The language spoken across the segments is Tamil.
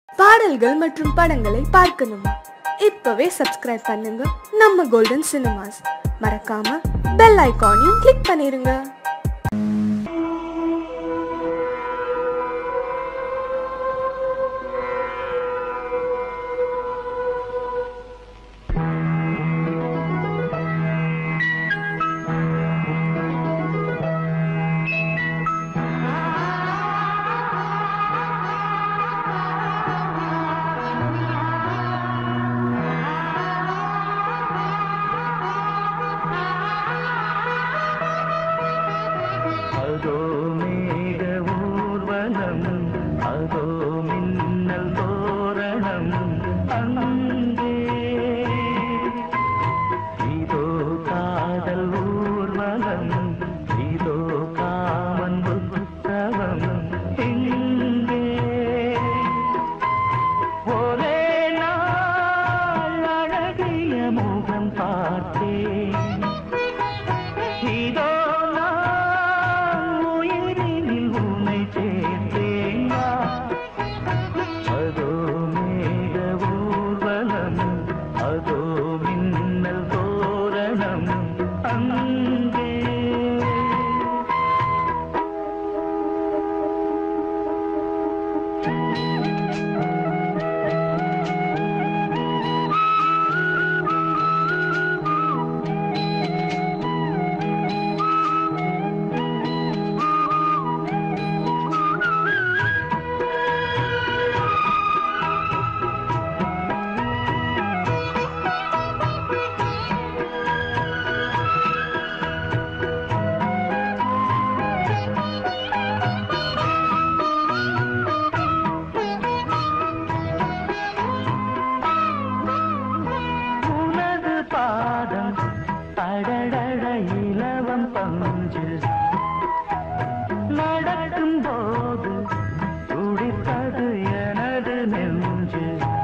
பாடல்கள் மற்றும் படங்களை பார்க்கணுமா இப்பவே சப்ஸ்கிரைப் பண்ணுங்க நம்ம கோல்டன் சினிமாஸ் மறக்காம பெல் ஐகானையும் கிளிக் பண்ணிருங்க அதோ மேக ஊர்வலம் அதோ மின்னல் தோரணம் அங்கே இதோ காதல் ஊர்வலம் இதோ காமன் உற்சவம் இங்கே ஒரே நாள் அழகிய முகம் பார்த்தேன் இதோ நான் உயிரினில் உன்னை சேர்த்தேன் அதோ மேக ஊர்வலம் அதோ மின்னல் தோரணம் அங்கே உனது பாதம் அடடட இலவம் பஞ்சு நடக்கும் போது துடித்தது எனது நெஞ்சு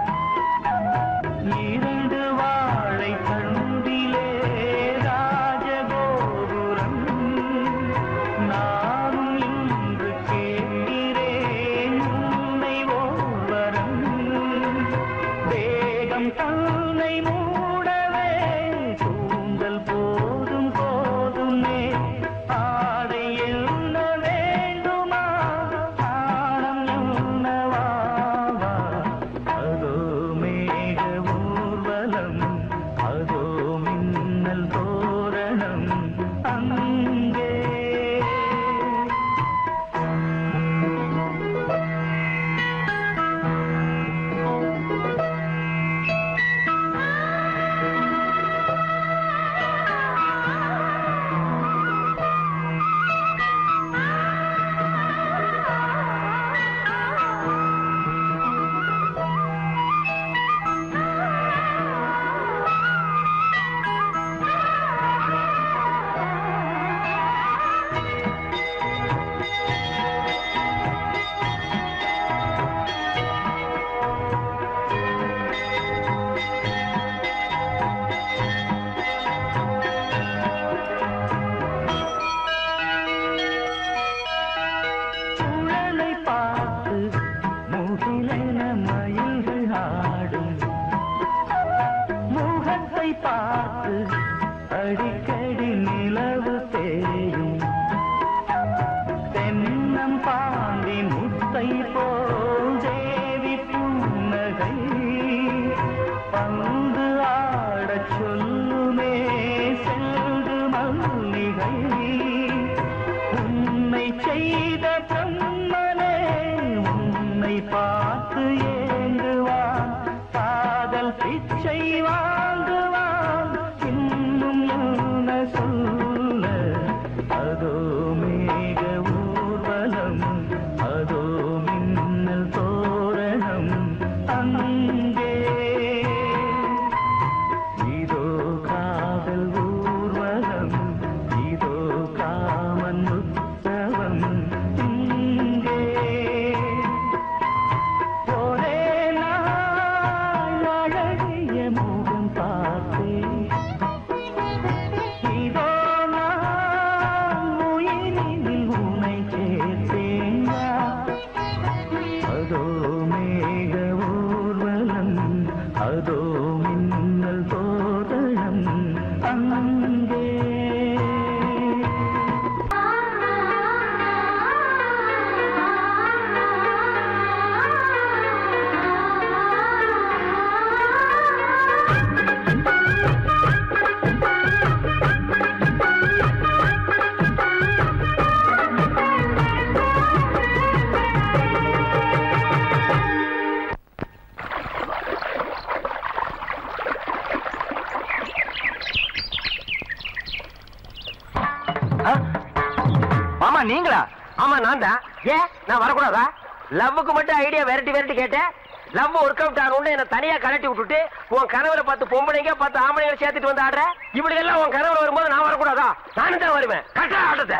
இரண்டு வாழை கண்டிலே ராஜகோபுரம் நானும் இன்று கேட்கிறேன் உன்னை ஓர்வரம் வேகம் தன்னை மூடவே கூந்தல் போதும் போதுமே ஆடை என்ன வேண்டுமா ஆடம் என்னவாவா அதோ மேக ஊர்வலம் அதோ மின்னல் தோரணம் அங்கே சுழலை பார்த்து முகிலென மயில்கள் ஆடும் முகத்தை பார்த்து அடிக்கடி நிலவு தேயும் தென்னம் பாண்டி முத்தை போல் தேவி புன்னகை பந்து ஆடச் சொல்லுமே செல்து மல்லிகை உன்னை செய்த பிரம்மனே உன்னை பார்த்து ஏங்குவான் காதல் பிச்சை வாங்குவான் இன்னும் என்ன சொல்ல அதோ மேக ஊர்வலம் அதோ மின்னல் தோரணம் அங்கே இதோ காதல் ஊர்வலம் இதோ காமன் உற்சவம் இங்கே ஒரே நாள் அழகிய முகம் பார்த்தேன் இதோ நான் உயிரினில் உன்னை சேர்த்தேன் அதோ மேக ஆமா நான் தான் ஏன் நான் வரக்கூடாதா லவ்வுக்கு மட்டும் ஐடியா விரட்டி விரட்டி கேட்டேன் லவ் ஒர்க் அவுட் ஆகணும்னு என்ன தனியா கலட்டி விட்டுட்டு உன் கணவரை பார்த்து பொம்பளைங்க பார்த்து ஆம்பளைங்க சேர்த்துட்டு வந்து ஆடுற இப்படி எல்லாம் உன் கணவர் வரும்போது நான் வரக்கூடாதா நானும் தான் வருவேன் கட்டா ஆட்டத்தை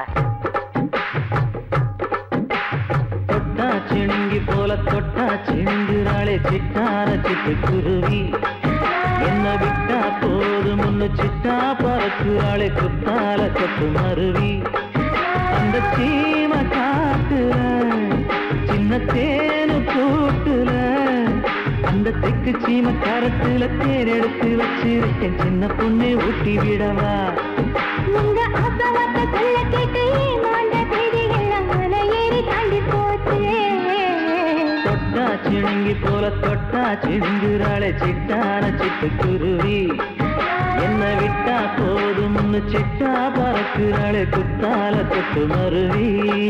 தொட்டா சிணுங்கி போல தொட்டா சிணுங்குறாளே சிட்டான சிட்டு குருவி என்ன விட்டா போதும் முன்னு சிட்டா பறக்குறாளே குத்தால கொத்து மருவி அந்த சீம காட்டுல சின்ன தேனு கூட்டுல அந்த தெக்கு சீம கரத்துல தேர் எடுத்து வச்சிருக்கேன் சின்ன பொண்ணு ஊட்டி விடவா உங்க அசவத்த சொல்ல கேட்டு ஏமாந்த தேதி எல்லாம் மலை ஏறி தாண்டி போச்சு தொட்டா சிணுங்கி போல தொட்டா சிணுங்குறாளே சிட்டான சிட்டு குருவி என்ன விட்டா போதும்னு சிட்டா பறக்குறாளே குத்தால தொட்டு மருவி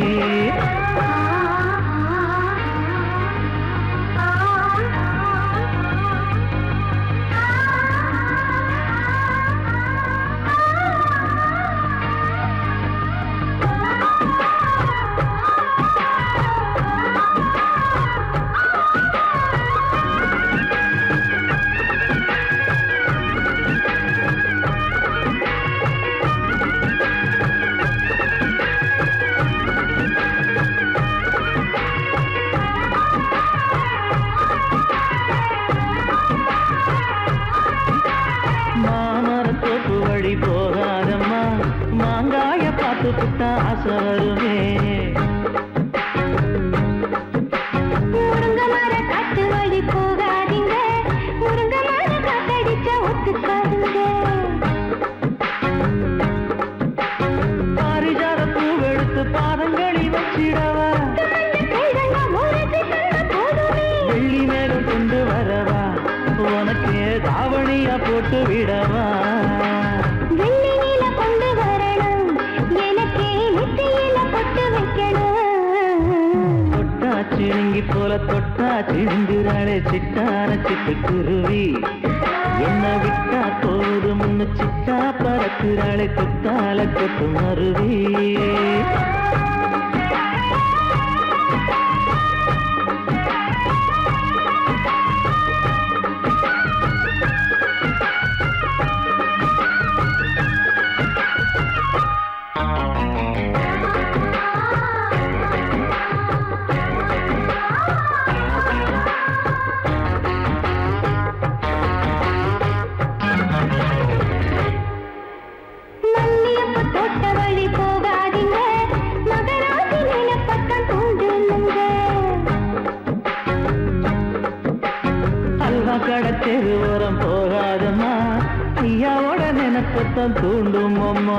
மாமர தோப்பு வழி போகாதம்மா மாங்காய பார்த்து புட்டா ஆசை வருமே முருங்க மர காட்டு வழி போகாதீங்க முருங்க மர காத்தடிச்ச ஒத்துக்காதுங்க பாரிஜாத பூவெடுத்து பாதங்களில் வச்சிடவா கைதங்க முறைச்சு தந்த போதுமே வெள்ளி மேகம் கொண்டு வரவா உனக்கு தாவணியா போட்டு விடவா வெள்ளி நீல கொண்டு வரணும் எனக்கே நெத்தியில பொட்டு வைக்கணும் தொட்டா சிணுங்கி போல தொட்டா சிணுங்குறாளே சிட்டான சிட்டு குருவி என்ன விட்டா போதும் முன்னு சிட்டா பறக்குறாளே குத்தால கொத்து மருவி மல்லியப்ப தோட்ட வழி போகாதீங்க மகராசி நிலப்பட்டம் தூண்டுங்க அல்வா கடை தெரு ஓரம் போகாதம்மா ஐயாவோட நினைப்பத்தான் தூண்டும் அம்மா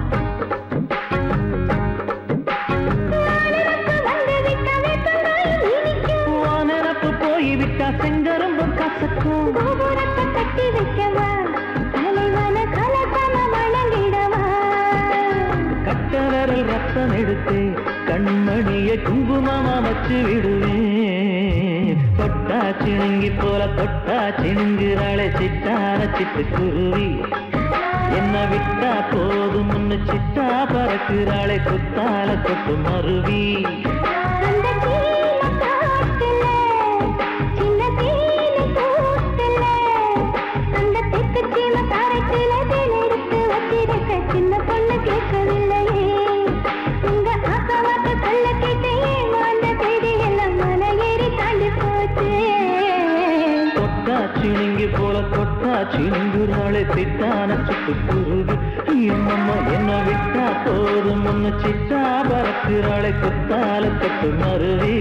வந்து விட்ட வேப்பங்காய் இனிக்கும் உன் நினப்பு போய் விட்டா செங்கரும்பு கசக்கும் கோபுரத்தை கட்டி வைக்கவா தலைவன கலக்கம வணங்கிடவா கட்ட விரல் ரத்தம் எடுத்து கண்மணிய குங்குமமா வச்சு விடுவேன் தொட்டா சிணுங்கி போல தொட்டா சிணுங்குறாளே சிட்டான சிட்டு குருவி என்ன விட்டா போதும் முன்னு சிட்டா பறக்குறாளே குத்தால தொட்டு மருவி அந்த சீன காட்டுல சின்ன தேனி கூட்டுல அந்த தெற்கு சீம காரத்துல தேன் எடுத்து வச்சிருக்க சின்ன பொண்ணு கேட்கவில்லையே உங்க ஆசவாக்க சொல்ல கேட்டு ஏமாந்த தேதி எல்லாம் மலை ஏறி தாண்டி போச்சு தொட்டா சிணுங்கி போல தொட்டா சிணுங்குறாளே சிட்டான சிட்டு குருவி எம்மம்மா என்ன விட்டா போதும் முன்னு சிட்டா பறக்குறாளே குத்தால தொட்டு மருவி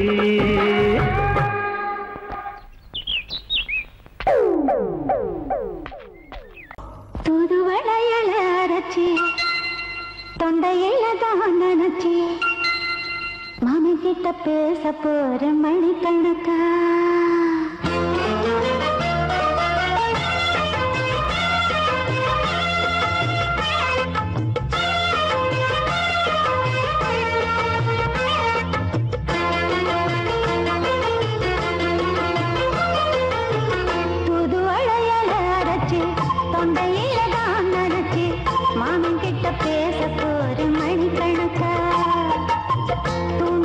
தூது வளையல அரைச்சி தொண்டையில தான் நினைச்சி மாமி கிட்ட பேச போற மணிக்கணக்கா புது அழையல அரைச்சி தொண்டையில தான் நினைச்சி மாமன் கிட்ட பேச போற மணிக்கணக்கா தூண்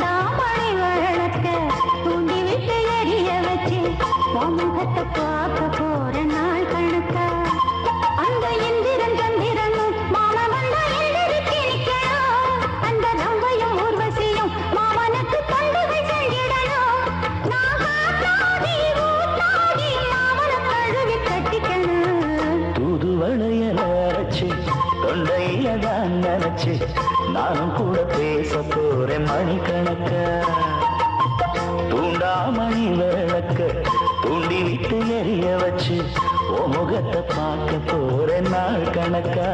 முகத்தை பார்க்க போற நாள் கணக்கா அந்த இந்திரன் சந்திரனும் மாமா வந்தா எந்திரிச்சு நிக்கணும் அந்த ரம்பையும் ஊர்வசியும் மாமனுக்கு தொண்டுகள் செஞ்சிடணும் நான் காத்தாடி ஊத்தாடி மாமனை கழுவி கட்டிக்கணும் தூது வளையல அரைச்சு தொண்டையில தான் நினைச்சு நானும் கூட பேச போறேன் மணிக்கணக்க தூண்டாமணி விளக்க தூண்டி விட்டு எரிய வச்சு ஓ முகத்தை பார்க்க போறேன் நாள் கணக்கா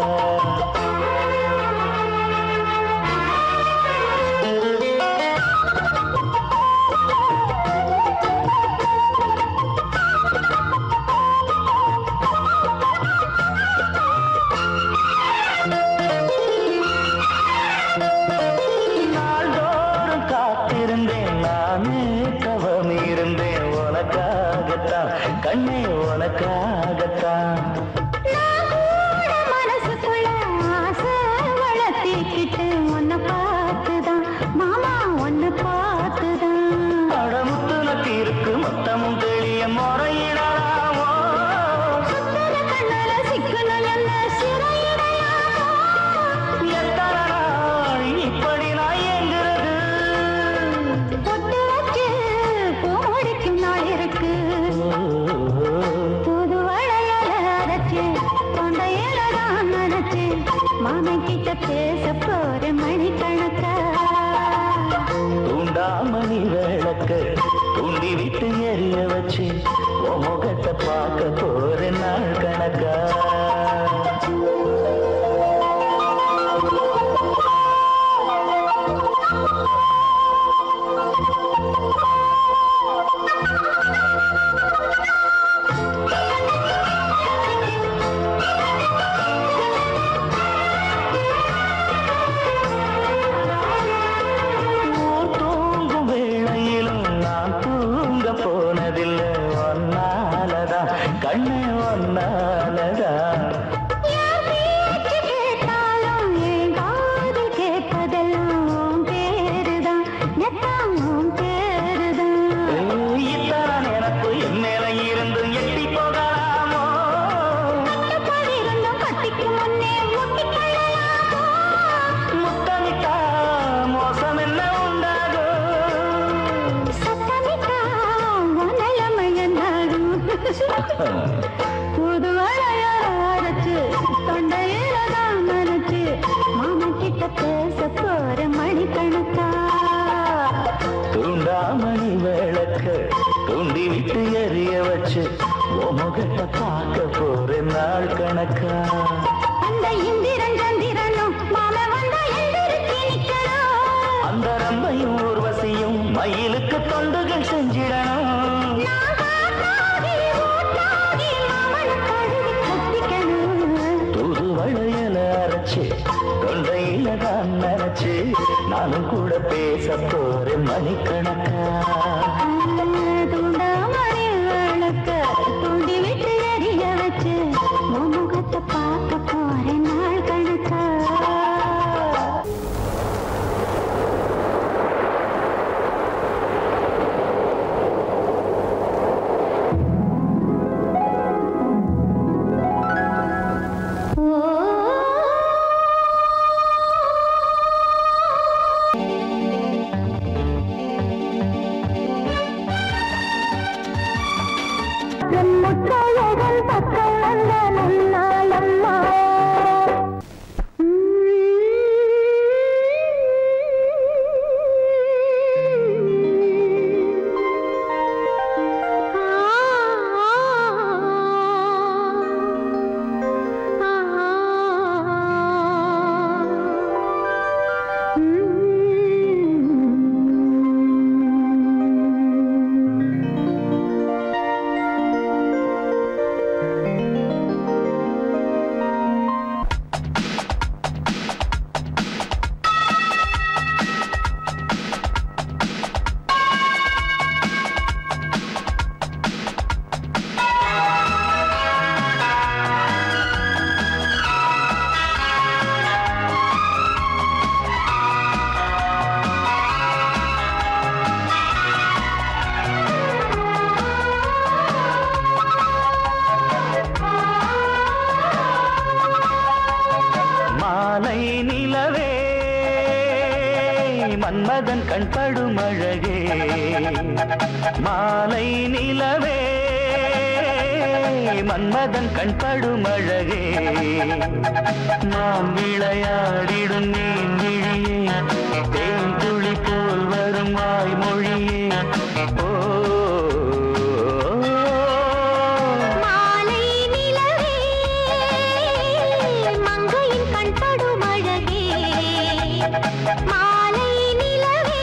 நாள்தோறும் காத்திருந்தேன் நானே தவம் இருந்தேன் உனக்காகத்தான் கண்ணே உனக்காகத்தான் மனசுக்குள்ள ஆசை வளர்த்திக்கிட்டு உன்னை பார்த்துதான் மாமா உன்னை பார்த்துதான் அடமுத்துனக்கு இருக்கு மொத்தமும் தெளிய முறையிடலாமோ சுத்தர கண்ணால சிக்கணும் என்ன சிறையிடையாமோ எத்தனை நாள் இப்படி நான் எங்கிறது பொட்டு வச்சு பூ முடிக்கும் நாள் இருக்கு புது வளையல அரைச்சு தொண்டையில தான் நினைச்சு மாமன் கிட்ட பேச போற மணிக்கணக்கா தூண்டாமணி விளக்க தூண்டி விட்டு எரிய வச்சு உன் முகத்தை பார்க்க போற நாள் கணக்கா ஊர் தூங்கும் வேளையிலும் நான் தூங்க போனதில்லை ஒன்னாலதான் கண்ணே ஒன்னாலதான் யார் பேச்சு கேட்டாலும் என் காதில் கேட்பதெல்லாம் உன் பேருதான் நெத்தான் உன் பேருதான் ஏய், இத்தான் எனக்கு என் மேல இருந்து எட்டி போகலாமோ கட்டுப்படிருந்தும் கட்டிக்கு முன்னே முட்டிக்கொள்ளலாமோ முத்தமிட்டா மோசம் என்ன உண்டாகும் சத்தமிட்டா மனலமையனாகும் புது அரைச்சு தொண்டையில தான் நினைச்சு மாமா கிட்ட பேச போற மணிக்கணக்கா தூண்டாமணி விளக்க தூண்டி விட்டு எரிய வச்சு உன் முகத்தை பார்க்க போற நாள் கணக்கா அந்த இந்திரன் சந்திரனும் மாமா வந்தா எந்திரிச்சு நிக்கணும் அந்த ரம்பையும் ஊர்வசியும் மயிலுக்கு தொண்டுகள் செஞ்சிடணும் நான் காத்தாடி ஊத்தாடி மாமனை கழுவி கட்டிக்கணும் தூது வளையல அரைச்சு தொண்டையில தான் நினைச்சு நானும் கூட பேச போறேன் மணிக்கணக்கா தூண்டாமணி விளக்க தூண்டி விட்டு எரிய வச்சு உன் முகத்தை பார்க்க போறேன் நாள் கணக்கா முற்றாயகன் பக்கம் வந்த நன்னாளம்மா ஆ மன்மதன் கண்படும் அழகே மாலை நிலவே மன்மதன் கண்படும் அழகே நாம் விளையாடிடும் நீன் விழியே தேன் துளி போல் வரும் வாய்மொழியே ஓ மாலை நிலவே மங்கையின் கண்படும் அழகே மாலை நிலவே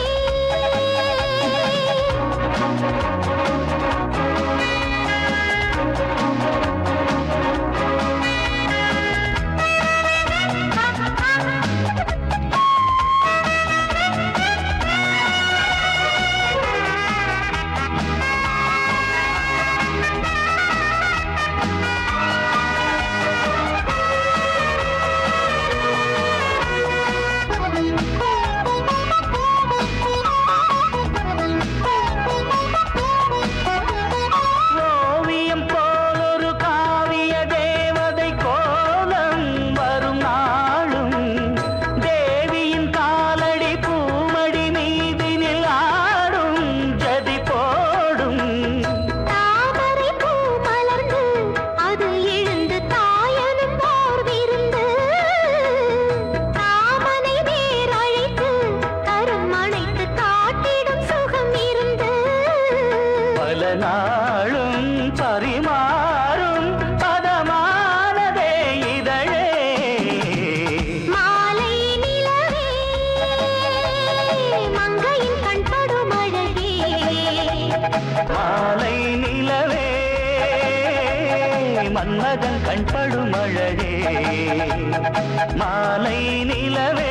ஓவியம் போலொரு காவிய தேவதை கோலம் வரும் நாளும் தேவியின் காலடி பூமடி மீதினில் ஆடும் ஜதி போடும் தாமரை பூ மலர்ந்து அது எழுந்து தாயனும் போர் விருந்து தாமனை நேர் அழைத்து கரம் அணைத்து காட்டிடும் சுகம் இருந்து பல நாளும் பரிமாறும் பதமானதே இதழே மாலை நிலவே மங்கையின் கண்படும் அழகே மாலை நிலவே மன்மதன் கண்படும் அழகே மாலை நிலவே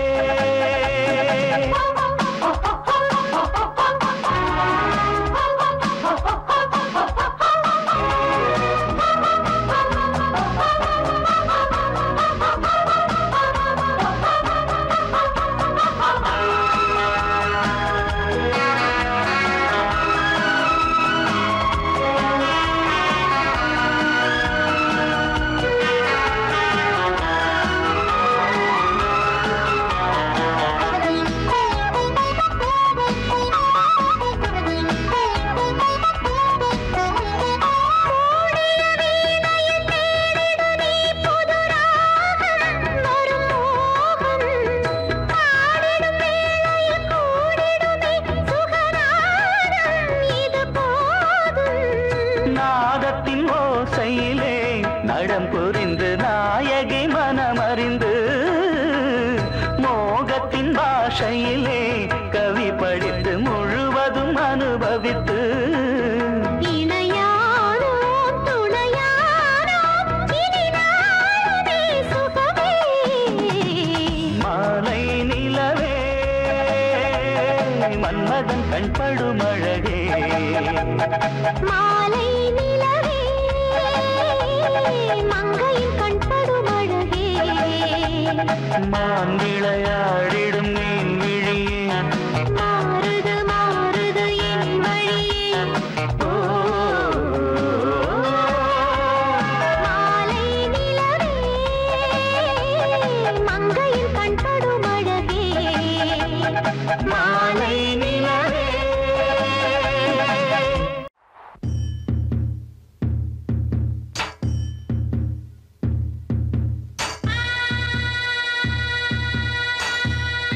நாதத்தின் ஓசையிலே நடம் புரிந்து நாயகி மனமறிந்து மோகத்தின் பாஷையிலே கவி படித்து முழுவதும் அனுபவித்து இணையானோம் துணையானோம் இனி நாளுமே சுகமே மாலை நிலவே மன்மதன் கண்படும் அழகே மாலை நிலவே மங்கையின் கண்படும் அழகே மான் விளையாடிடும் மீன் விழியே மாறுது மாறுது என் வழியே மாலை நிலவே மங்கையின் கண்படும் அழகே மாலை நிலவே மாலை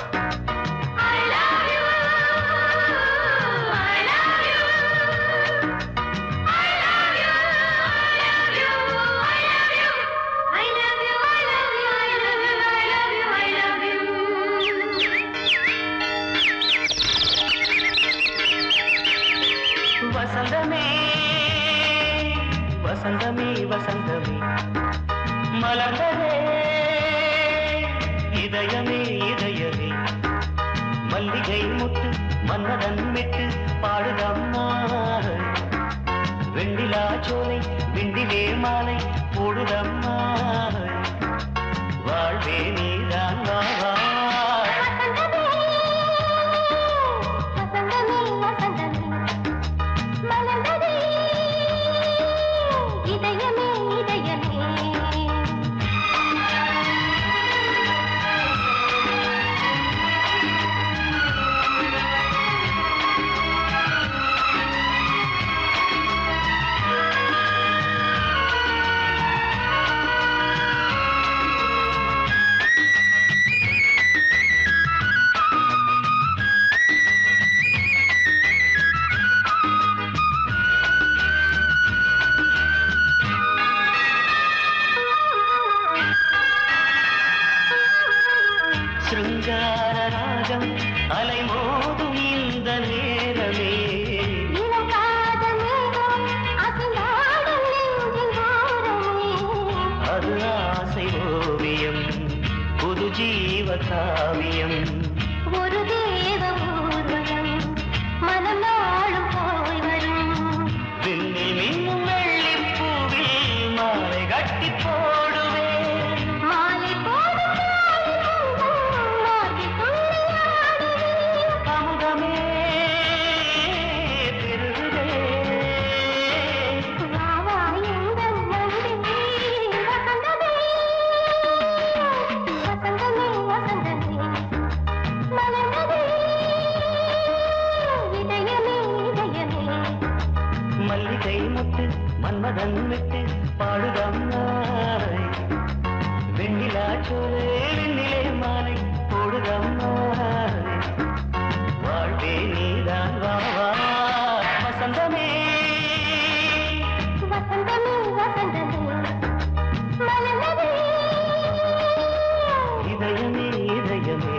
வசந்தமே வசந்தமே வசந்தமே மலர்ந்ததே இதயமே இதயமே மல்லிகை முட்டு மன்னதன் மெட்டு பாடுதம்மா வெண்ணிலா சோலை விண்டிலே மாலை போடுதம்மா வாழ்வே நீதான் வா வா. இதயமே இதயமே சிருங்கார ராகம் அலைமோதும் இந்த நேரமே இளம் காதல் மேகம் அசைந்தாடும் நெஞ்சின் ஓரமே அது ஆசை ஓவியம் புது ஜீவ காவியம் ஒரு தேவ ஊர்வலம் மனம் நாளும் போய் வரும் விண்ணில் மின்னும் வெள்ளிப் பூவில் மாலை கட்டி போடுவேன் மாலை போடும் மார்கழி துள்ளியாடுவேன் அமுதமே பெருகுதே வா வா எங்கள் நந்தினி வசந்தமே வசந்தமே வசந்தமே மலர்ந்ததே இதயமே இதயமே மல்லிகை முட்டு மன்மதன் விட்டு பாடுதம்மாய் வெண்ணிலா சோலை வெண்ணிலே மாலை போடுதம்மாய் வாழ்வே நீதான் வா வா வசந்தமே வசந்தமே வசந்தமே மலர்ந்ததே இதயமே இதயமே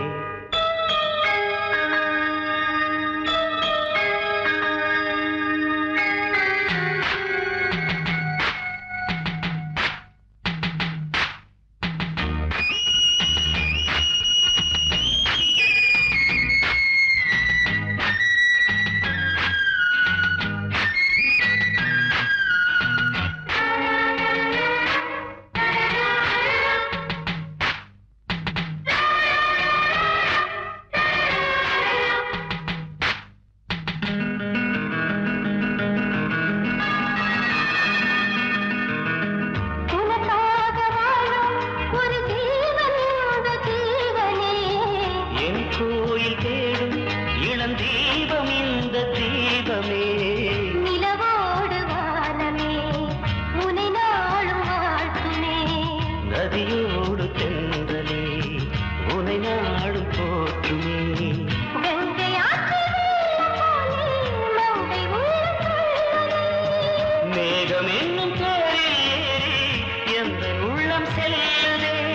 உனக்காக வாழும் ஒரு ஜீவன் இந்த ஜீவனே என் கோயில் தேடும் இளம் தீபம் இந்த தீபமே நிலவோடு வானமே உனை நாளும் வாழ்த்துமே நதியோடு தென்றலே உனை நாடும் போற்றுமே கங்கை ஆற்றில் வெள்ளம் போலே மங்கை உள்ளம் கொள்ளுதே. மேகம் என்னும் தேரில் ஏறி எந்த உள்ளம் செல்லுதே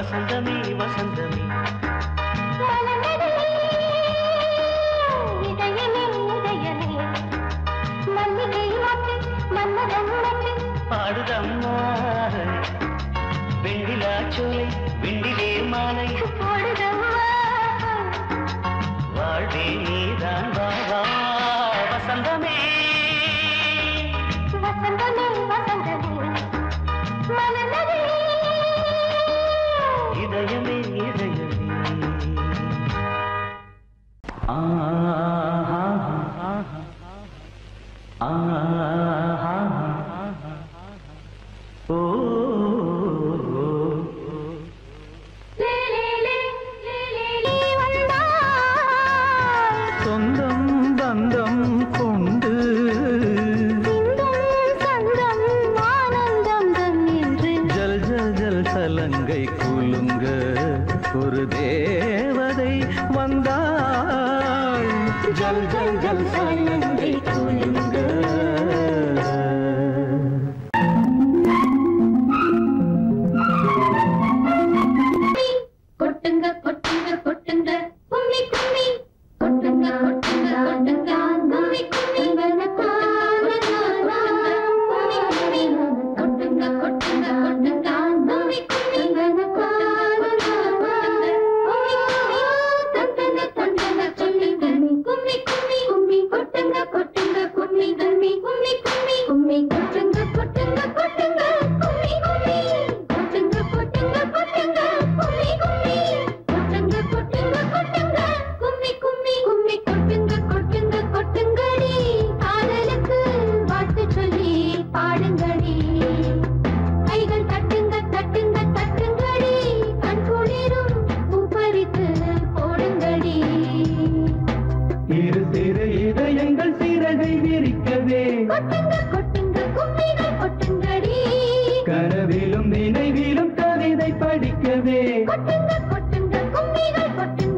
வசந்தமே வசந்தமே மலர்ந்ததே, இதயமே இதயமே மல்லிகை மொட்டு மன்மதன் மட்டு பாடுதம்மா வெண்ணிலா சோலை வெண்ணிலே மாலை போடுதம்மா வாழ்வே நீதான் வா வா வசந்தமே வசந்தமே வசந்தமே மலர்ந்ததே இதயமே இதயமே ஆ ஆ ஆ ஆ ஆ ஓ சொந்தம் பந்தம் கொண்டு ஜல் ஜல் ஜல் சலங்கை குலுங்க ஒரு தேவதை வந்தாள் ஜல் ஜல் ஜல் சலங்கை குலுங்க கொட்டுங்க கொட்டுங்க கொட்டுங்க கும்மி கும்மி கொட்டுங்க கொட்டுங்க கொட்டுங்க கும்மி கும்மி கொட்டுங்க கொட்டுங்க கொட்டுங்க கும்மி கும்மி கும்மி கும்மி கும்மி கொட்டுங்க கொட்டுங்க கும்மி கும்மி கும்மி கும்மி கும்மி கொட்டுங்க கொட்டுங்க கொட்டுங்க கும்மி கும்மி கொட்டுங்க கொட்டுங்க கொட்டுங்க கும்மி கும்மி கொட்டுங்க கொட்டுங்க கொட்டுங்க கும்மி கும்மி கும்மி கொட்டுங்க கொட்டுங்க கொட்டுங்கடி காதலுக்கு வாழ்த்து சொல்லி பாடுங்கடி கைகள் தட்டுங்க தட்டுங்க தட்டுங்கடி கண் குளிரும் பூ பறித்து போடுங்கடி இரு சிறு இதயங்கள் சிறகை விரிக்கவே கொட்டுங்க கொட்டுங்க கும்மிகள் கொட்டுங்கடி கனவிலும் நினைவிலும் கவிதை படிக்கவே கொட்டுங்க கொட்டுங்க